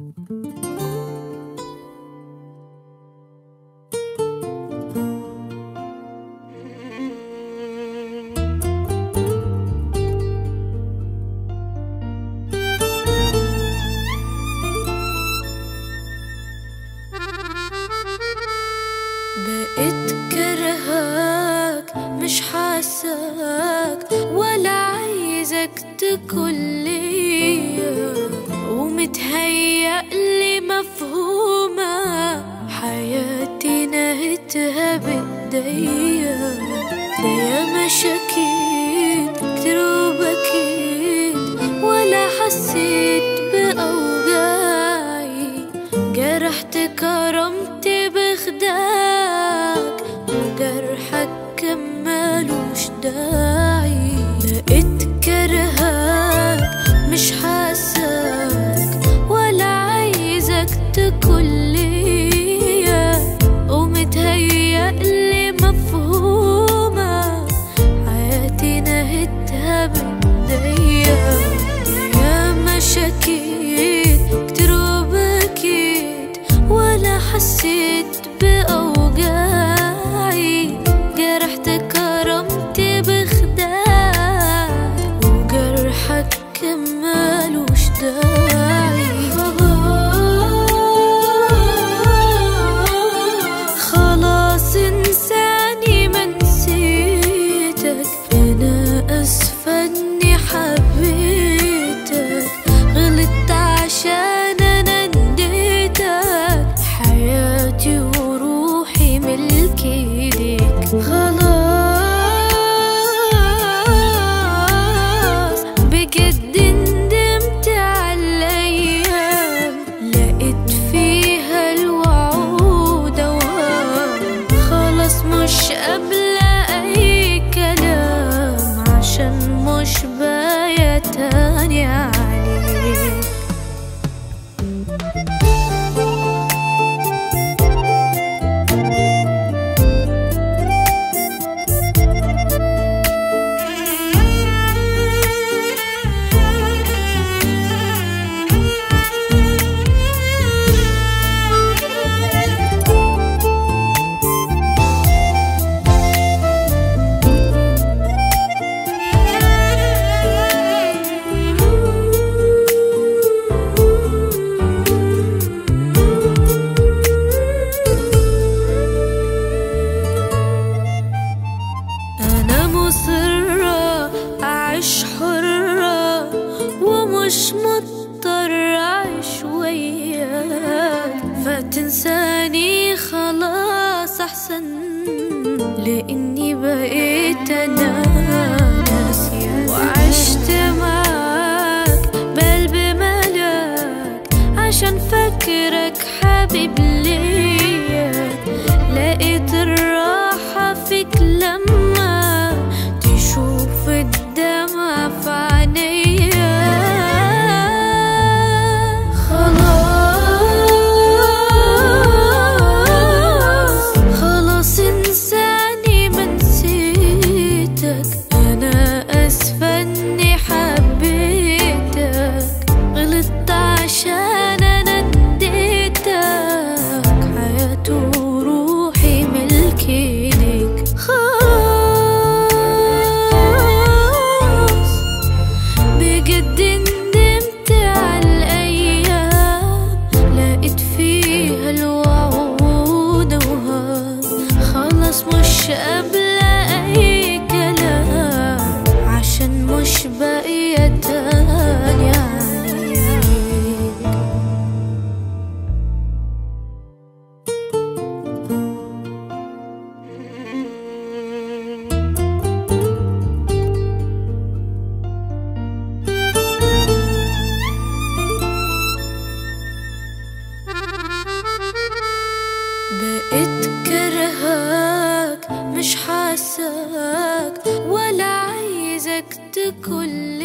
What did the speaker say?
بقيت كرهاك مش حاساك ولا عايزك تكون ليا ومتهيألي مفهومة حياتي نهتها بإيديا ده ياما شكيت كتير وبكيت ولا حسيت بأوجاعي جرحت كرامتي بخداك وجرحك كان مالوش داعي بقيت كرهاك مش حاساك ولا عايزك تكون ليا ومتهيألي مفهومة حياتي نهتها بإيديا ياما شكيت كتير وبكيت ولا حسيت بأوجاعي جرحت كرامتي بخداع وجرحك كان مالوش داعي خلاص انساني ما نسيتك انا اسفه اني حبيتك غلطت عشان انا نديتك حياتي وروحي ملك ايديك خلاص بجد ندمت على الايام لقيت فيها الوعود اوهام خلاص مش قابلة اي كلام عشان مش باية تاني عليك أنا مصرة أعيش حرة ومش مضطر أعيش وياك فتنساني خلاص أحسن لأني بقيت أنا ناسية وعشت معاك بقلب ملاك عشان فاكرك حبيب ليا لقيت الراحة فيك لما تشوف الدمع في عينيا خلاص خلاص انساني ما نسيتك انا اسفة اني حبيتك غلطت عشان انا اديتك حياتي وروحي ملك ايديك خلاص بجد ندمت على الأيام لقيت فيها الوعود وهام خلاص مش قابلة أي كلام عشان مش باقية تاني عليك بقيت كرهاك مش حاساك ولا عايزك تكون